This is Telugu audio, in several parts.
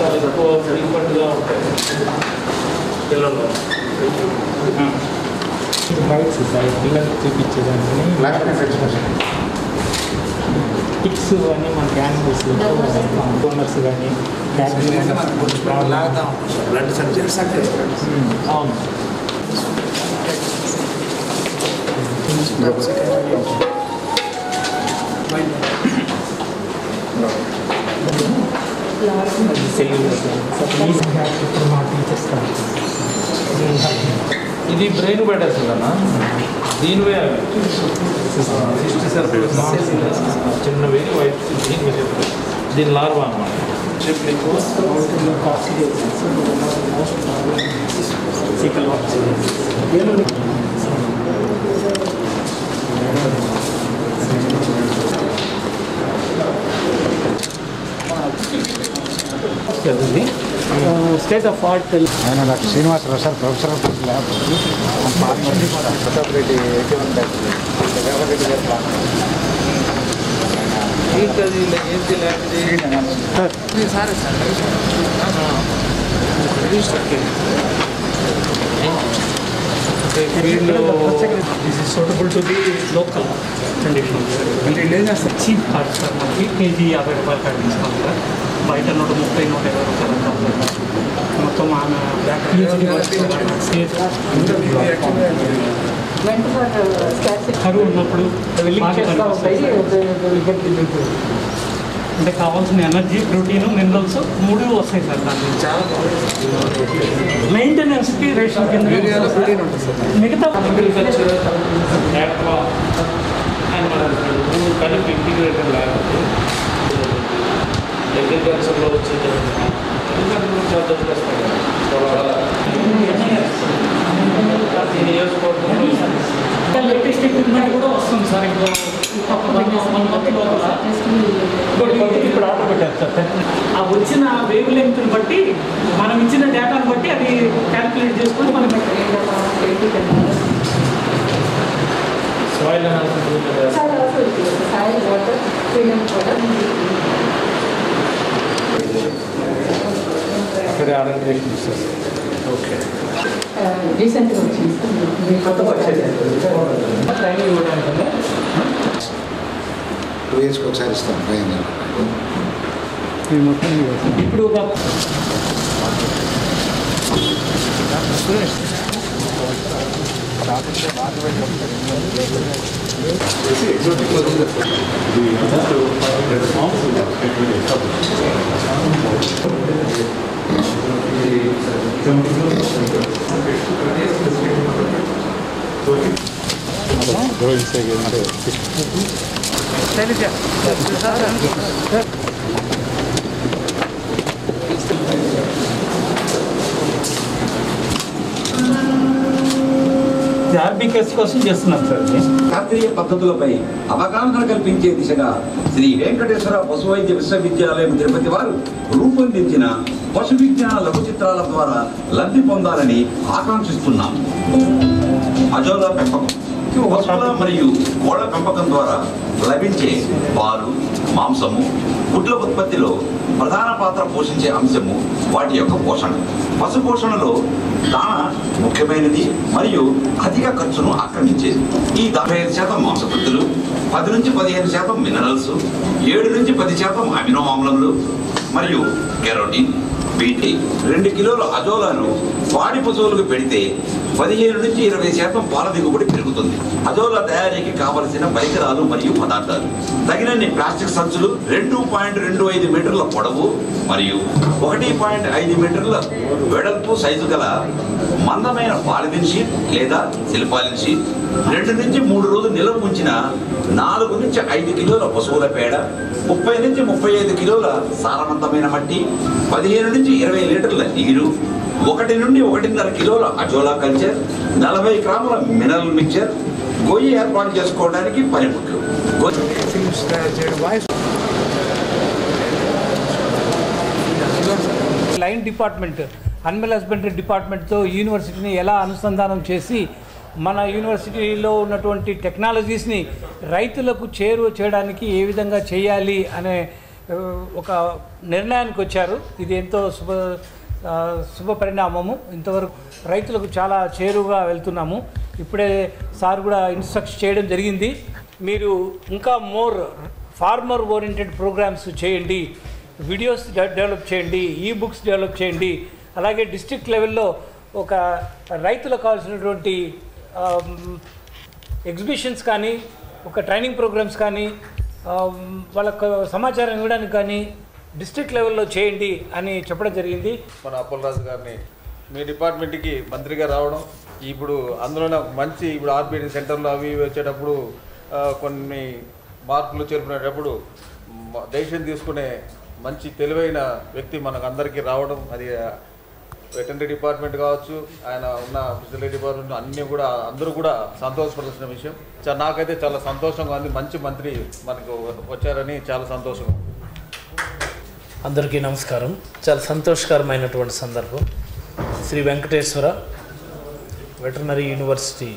ఎక్కువ ఫ్రీక్వెంట్గా ఉంటాయి పిల్లలు బైక్స్ సార్ పిల్లలకు చూపించేదాన్ని టిక్స్ అని మన క్యాన్వస్లో డోనర్స్ కానీ బ్లడ్ సర్జరీస్ అవును సెల్యులర్ ఇప్పుడు మా టీచర్స్ ఇది బ్రెయిన్ పెట్టేస్తుందన్నా దీనివే అవి సిక్స్టీ సర్ఫేస్ చిన్న వేడి వైట్ దీని మీద దీని లార్వా అన్నమాట స్టేట్ ఆఫ్ ఆర్ట్ ఆయన doctor Srinivasarao sir professor of lab Pratap Reddy eighty batch Revanth Reddy గారు ప్లాన్ ఏంటది ఇలా ఏంటి లేకపోతే sir sir this is suitable to the local conditions అంటే ఏం చేస్తారు చీప్ కార్డ్ సార్ మనకి కేజీ యాభై రూపాయలు కార్డు తీసుకోవాలి సార్ బయట నూట ముప్పై నూట ఇరవై రూపాయలు అంతా ఉంటుంది సార్. మొత్తం ఆమె పిహెచ్డి కరువు ఉన్నప్పుడు బాగా పనికొస్తాయి సార్. అంటే కావాల్సిన ఎనర్జీ ప్రోటీన్ మినరల్స్ మూడు వస్తాయి సార్ దాని నుంచి చాలా మెయింటెనెన్స్కి రేషన్ కింద యూరియాలో ప్రోటీన్ ఉంటుంది సార్ మిగతా అగ్రికల్చర్ యాక్వా యానిమల్ హస్బెండరీ మూడు కలిపి ఇంటిగ్రేటెడ్ ల్యాబ్ అగ్రికల్చర్లో వచ్చేది అగ్రికల్చర్లో చాలా దొరికేస్తాయి పదిహేను ఇయర్స్ పడుతుంది లేటెస్ట్ ఎక్విప్మెంట్ కూడా వస్తుంది సార్ ఇప్పుడు వన్ మంత్ లోపల ఇంకోటి కొత్తది ఇప్పుడు ఆర్డర్ పెట్టారు సార్ ఆ వచ్చిన వేవ్ లెంగ్త్ బట్టి మనం ఇచ్చిన డేటాను బట్టి అది క్యాల్కులేట్ చేసుకొని మనం సాయిల్ అనాలిసిస్ అక్కడే ఆర్డర్ చేసి ఇస్తారు ఓకే రీసెంట్గా వచ్చింది సార్ ట్రైనింగ్ ఇవ్వడానికి టూ ఇయర్స్కి ఒకసారి ఇస్తాం ట్రైన్ ఇప్పుడు ఒక ఆర్బీకేస్ కోసం చేస్తున్నాం సార్ ఇది. శాస్త్రీయ పద్ధతులపై అవగాహన కల్పించే దిశగా శ్రీ వెంకటేశ్వర పశు వైద్య విశ్వవిద్యాలయం తిరుపతి వారు రూపొందించిన పశు విజ్ఞాన లఘు చిత్రాల ద్వారా లబ్ధి పొందాలని ఆకాంక్షిస్తున్నాం అజోలా పెంపకం పశువుల మరియు కోళ్ల పెంపకం ద్వారా లభించే పాలు మాంసము గుడ్ల ఉత్పత్తిలో ప్రధాన పాత్ర పోషించే అంశము వాటి యొక్క పోషణ పశు పోషణలో దాన ముఖ్యమైనది మరియు అధిక ఖర్చును ఆక్రమించేది ఈ డెబ్బై ఐదు శాతం మాంసకృతులు పది నుంచి పదిహేను శాతం మినరల్స్ ఏడు నుంచి పది శాతం అమినో ఆమ్లములు మరియు కెరోటిన్ వీటి రెండు కిలోల అజోలాను పాడి పశువులకు పెడితే పదిహేను నుంచి ఇరవై శాతం పాల దిగుబడి పెరుగుతుంది అజోలా తయారీకి కావలసిన పరికరాలు మరియు పదార్థాలు తగినన్ని ప్లాస్టిక్ సంచులు రెండు పాయింట్ రెండు ఐదు మీటర్ల పొడవు మరియు ఒకటి పాయింట్ ఐదు మీటర్ల వెడల్పు సైజు గల మందమైన పాలిథిన్ షీట్ లేదా సిల్పాలిన్ షీట్ రెండు నుంచి మూడు రోజులు నిల్వ ఉంచిన నాలుగు నుంచి ఐదు కిలోల పశువుల పేడ ముప్పై నుంచి ముప్పై ఐదు కిలోల సారవంతమైన మట్టి పదిహేను నుంచి ఇరవై లీటర్ల నీరు ఒకటి నుండి ఒకటిన్నర కిలోల అజోలా కల్చర్ నలభై గ్రాముల మినరల్ మిక్చర్ గొయ్యి ఏర్పాటు చేసుకోవడానికి పనిముట్లు గొయ్యి ఫిల్మ్స్ తయారు చేయడం voice line department animal husbandry డిపార్ట్మెంట్తో యూనివర్సిటీని ఎలా అనుసంధానం చేసి మన యూనివర్సిటీలో ఉన్నటువంటి టెక్నాలజీస్ని రైతులకు చేరువ చేయడానికి ఏ విధంగా చేయాలి అనే ఆ, ఒక నిర్ణయానికి వచ్చారు ఇది ఎంతో శుభ ఆ, శుభ పరిణామము ఇంతవరకు రైతులకు చాలా చేరువుగా వెళ్తున్నాము ఇప్పుడే సార్ కూడా ఇన్స్ట్రక్ట్ చేయడం జరిగింది మీరు ఇంకా మోర్ ఫార్మర్ ఓరియంటెడ్ ప్రోగ్రామ్స్ చేయండి వీడియోస్ డె- డెవలప్ చేయండి ఈ బుక్స్ డెవలప్ చేయండి అలాగే డిస్ట్రిక్ట్ లెవెల్లో ఒక రైతులకు కావాల్సినటువంటి ఎగ్జిబిషన్స్ కానీ ఒక ట్రైనింగ్ ప్రోగ్రామ్స్ కానీ ఆ, వాళ్ళకు సమాచారం ఇవ్వడానికి కానీ డిస్ట్రిక్ట్ లెవెల్లో చేయండి అని చెప్పడం జరిగింది మన అప్పలరాజు గారిని మీ డిపార్ట్మెంట్కి మంత్రిగా రావడం ఇప్పుడు అందులోనే మంచి ఇప్పుడు ఆర్బిఐ సెంటర్లు అవి ఇవి వచ్చేటప్పుడు ఆ, కొన్ని మార్పులు చేరుకునేటప్పుడు మ- డెసిషన్ తీసుకునే మంచి తెలివైన వ్యక్తి మనకు అందరికీ రావడం అది వెటనరీ డిపార్ట్మెంట్ కావచ్చు ఆయన ఉన్న ఫిజికల్ డిపార్ట్మెంట్ అన్నీ కూడా అందరూ కూడా సంతోషపడాల్సిన విషయం చా- నాకైతే చాలా సంతోషంగా ఉంది మంచి మంత్రి మనకు వచ్చారని చాలా సంతోషంగా ఉంది. అందరికీ నమస్కారం చాలా సంతోషకరమైనటువంటి సందర్భం Sri Venkateswara veterinary university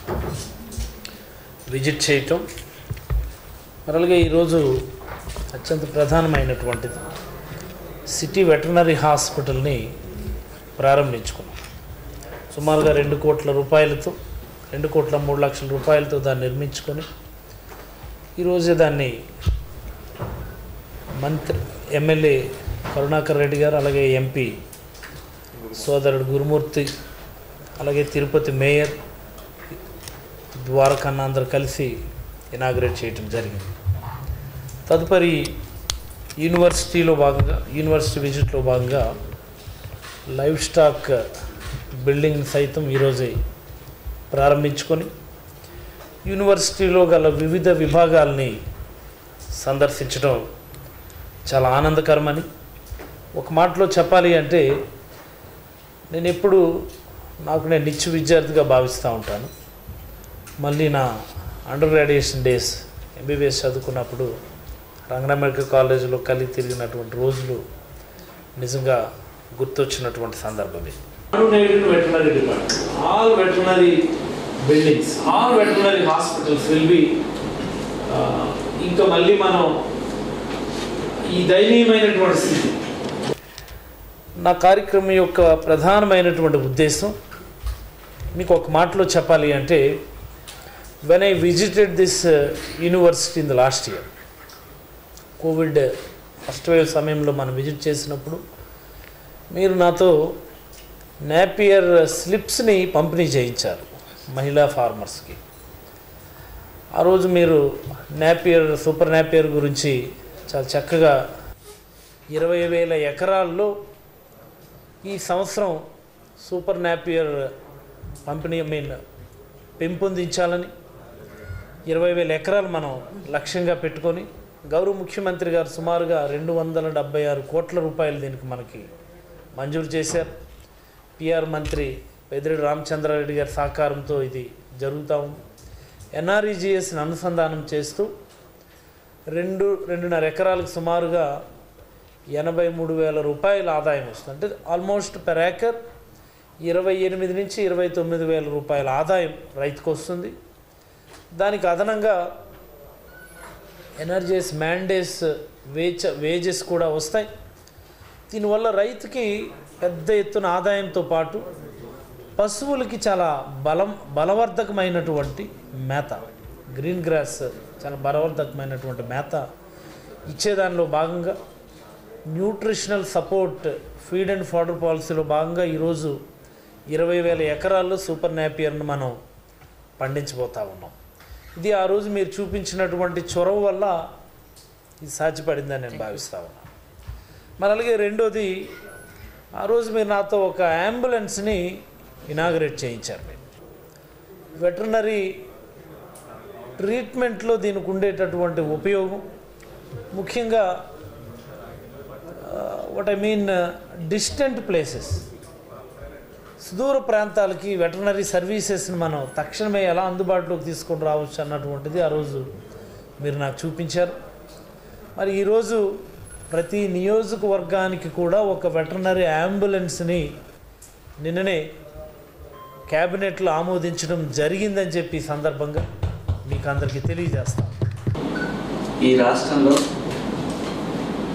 visit చేయటం మరి అలాగే ఈరోజు అత్యంత ప్రధానమైనటువంటిది సిటీ వెటర్నరీ హాస్పిటల్ని ప్రారంభించుకున్నాం సుమారుగా రెండు కోట్ల రూపాయలతో రెండు కోట్ల మూడు లక్షల రూపాయలతో దాన్ని నిర్మించుకొని ఈరోజే దాన్ని మంత్రి ఎమ్మెల్యే కరుణాకర్ రెడ్డి గారు అలాగే ఎంపీ సోదరుడు గురుమూర్తి అలాగే తిరుపతి మేయర్ ద్వారకన్న అందరు కలిసి ఇనాగ్రేట్ చేయటం జరిగింది తదుపరి యూనివర్సిటీలో భాగంగా యూనివర్సిటీ విజిట్లో భాగంగా లైవ్ స్టాక్ బిల్డింగ్ సైతం ఈరోజే ప్రారంభించుకొని యూనివర్సిటీలో గల వివిధ విభాగాల్ని సందర్శించడం చాలా ఆనందకరమని ఒక మాటలో చెప్పాలి అంటే నేను ఎప్పుడు నాకు నేను నిత్య విద్యార్థిగా భావిస్తూ ఉంటాను మళ్ళీ నా అండర్ గ్రాడ్యుయేషన్ డేస్ ఎంబీబీఎస్ చదువుకున్నప్పుడు రంగనా మెడికల్ కాలేజీలో కలిగి తిరిగినటువంటి రోజులు నిజంగా గుర్తొచ్చినటువంటి సందర్భం ఇది United veterinary department. All veterinary buildings, all veterinary hospitals will be uh, ఇంకా మళ్ళీ మనం ఈ దయనీయమైనటువంటి స్థితి నా కార్యక్రమం యొక్క ప్రధానమైనటువంటి ఉద్దేశం మీకు ఒక మాటలో చెప్పాలి అంటే when I visited this university in the last year Covid first wave సమయంలో మనం విజిట్ చేసినప్పుడు మీరు నాతో నేపియర్ స్లిప్స్ని పంపిణీ చేయించారు మహిళా ఫార్మర్స్కి ఆ రోజు మీరు నేపియర్ సూపర్ నేపియర్ గురించి చాలా చక్కగా ఇరవై వేల ఎకరాల్లో ఈ సంవత్సరం సూపర్ నాపియర్ పంపిణీ మీన్ పెంపొందించాలని ఇరవై వేల ఎకరాలు మనం లక్ష్యంగా పెట్టుకొని గౌరవ ముఖ్యమంత్రి గారు సుమారుగా రెండు వందల డెబ్బై ఆరు కోట్ల రూపాయలు దీనికి మనకి మంజూరు చేశారు పిఆర్ మంత్రి పెద్దిరెడ్డి రామచంద్రారెడ్డి గారి సహకారంతో ఇది జరుగుతూ ఉంది ఎన్ఆర్ఈజిఎస్ని అనుసంధానం చేస్తూ రెండు రెండున్నర ఎకరాలకు సుమారుగా ఎనభై మూడు వేల రూపాయల ఆదాయం వస్తుంది అంటే ఆల్మోస్ట్ పెర్ ఏకర్ ఇరవై ఎనిమిది నుంచి ఇరవై తొమ్మిది వేల రూపాయల ఆదాయం రైతుకు వస్తుంది దానికి అదనంగా ఎనర్జీస్ మ్యాండేస్ వేచ వేజెస్ కూడా వస్తాయి దీనివల్ల రైతుకి పెద్ద ఎత్తున ఆదాయంతో పాటు పశువులకి చాలా బలం బలవర్ధకమైనటువంటి మేత గ్రీన్ గ్రాస్ చాలా బలవర్ధకమైనటువంటి మేత ఇచ్చేదానిలో భాగంగా nutritional support feed and fodder పాలసీలో భాగంగా ఈరోజు ఇరవై వేల ఎకరాల్లో సూపర్ నాపియర్ను మనం పండించబోతా ఉన్నాం ఇది ఆ రోజు మీరు చూపించినటువంటి చొరవ వల్ల ఇది సాధ్యపడిందని నేను భావిస్తా ఉన్నాను మరి అలాగే రెండోది ఆ రోజు మీరు నాతో ఒక అంబులెన్స్ని ఇనాగరేట్ చేయించారు మీరు వెటర్నరీ ట్రీట్మెంట్లో దీనికి ఉండేటటువంటి ఉపయోగం ముఖ్యంగా what I mean distant places సుదూర ప్రాంతాలకి వెటర్నరీ సర్వీసెస్ని మనం తక్షణమే ఎలా అందుబాటులోకి తీసుకొని రావచ్చు అన్నటువంటిది ఆ రోజు మీరు నాకు చూపించారు మరి ఈరోజు ప్రతి నియోజకవర్గానికి కూడా ఒక వెటర్నరీ అంబులెన్స్ని నిన్ననే క్యాబినెట్లో ఆమోదించడం జరిగిందని చెప్పి ఈ సందర్భంగా మీకు అందరికీ తెలియజేస్తాను ఈ రాష్ట్రంలో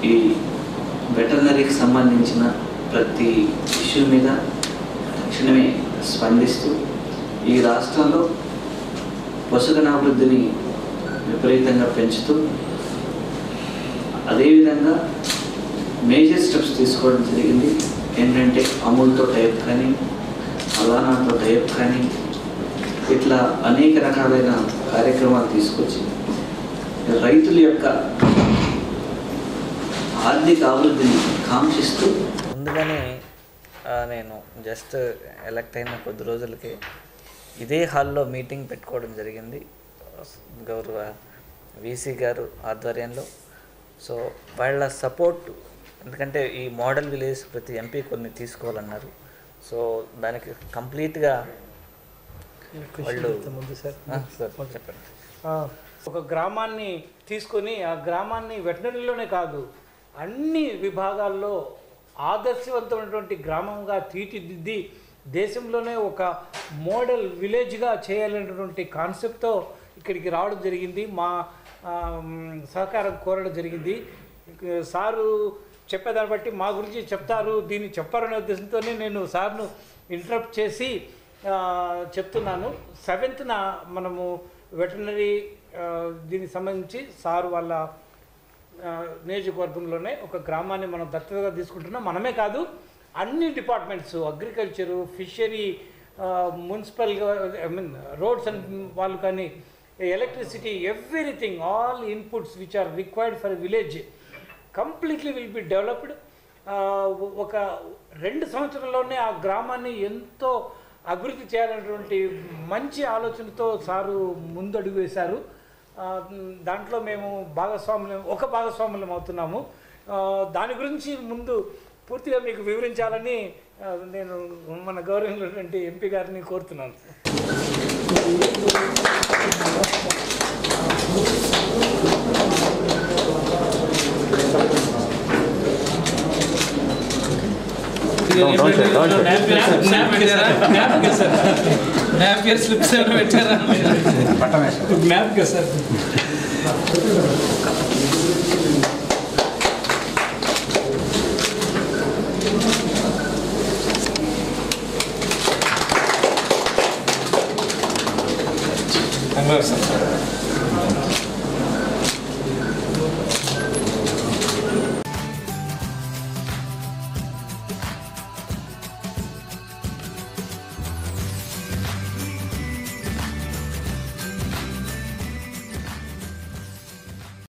ఈ వెటర్నరీకి సంబంధించిన ప్రతి ఇష్యూ మీద తక్షణమే స్పందిస్తూ ఈ రాష్ట్రంలో పశుగణాభివృద్ధిని విపరీతంగా పెంచుతూ అదేవిధంగా మేజర్ స్టెప్స్ తీసుకోవడం జరిగింది ఏంటంటే అమూల్తో టైప్ కానీ అలానాతో టైప్ కానీ ఇట్లా అనేక రకాలైన కార్యక్రమాలు తీసుకొచ్చి రైతుల యొక్క ఆర్థిక అభివృద్ధిని కాంక్షిస్తూ ముందుగానే ఆ, నేను జస్ట్ ఎలక్ట్ అయిన కొద్ది రోజులకి ఇదే హాల్లో మీటింగ్ పెట్టుకోవడం జరిగింది గౌరవ వీసీ గారు ఆధ్వర్యంలో సో వాళ్ళ సపోర్ట్ ఎందుకంటే ఈ మోడల్ విలేజ్ ప్రతి ఎంపీ కొన్ని తీసుకోవాలన్నారు సో దానికి కంప్లీట్గా వాళ్ళు ముందు సార్ ఆ, సార్ చెప్పండి ఆ, ఒక గ్రామాన్ని తీసుకొని ఆ గ్రామాన్ని వెటనరీలోనే కాదు అన్ని విభాగాల్లో ఆదర్శవంతమైనటువంటి గ్రామంగా తీర్చిదిద్ది దేశంలోనే ఒక మోడల్ విలేజ్గా చేయాలనేటువంటి కాన్సెప్ట్తో ఇక్కడికి రావడం జరిగింది మా ఆ, మ్, సహకారం కోరడం జరిగింది ఇక సారు చెప్పేదాన్ని బట్టి మా గురించి చెప్తారు దీన్ని చెప్పారనే ఉద్దేశంతోనే నేను సార్ను ఇంటరప్ట్ చేసి ఆ, చెప్తున్నాను సెవెంత్న మనము వెటనరీ దీనికి సంబంధించి సార్ వాళ్ళ ఆ, నియోజకవర్గంలోనే ఒక గ్రామాన్ని మనం దత్తతగా తీసుకుంటున్నాం మనమే కాదు అన్ని departments agriculture fishery municipal I mean roads and వాళ్ళు కానీ electricity everything all inputs which are required for village completely will be developed ఒక రెండు సంవత్సరాల్లోనే ఆ గ్రామాన్ని ఎంతో అభివృద్ధి చేయాలనేటువంటి మంచి ఆలోచనతో సారు ముందడుగు వేశారు ఆ, దాంట్లో మేము భాగస్వాములం ఒక భాగస్వాములం అవుతున్నాము ఆ, దాని గురించి ముందు పూర్తిగా మీకు వివరించాలని ఆ, నేను మన గౌరవమైనటువంటి ఎంపీ గారిని కోరుతున్నాను నాపియర్ స్లిప్స్ ఏమైనా పెట్టారా మ్యాప్ కదా సార్ కంగ్రాట్స్ సార్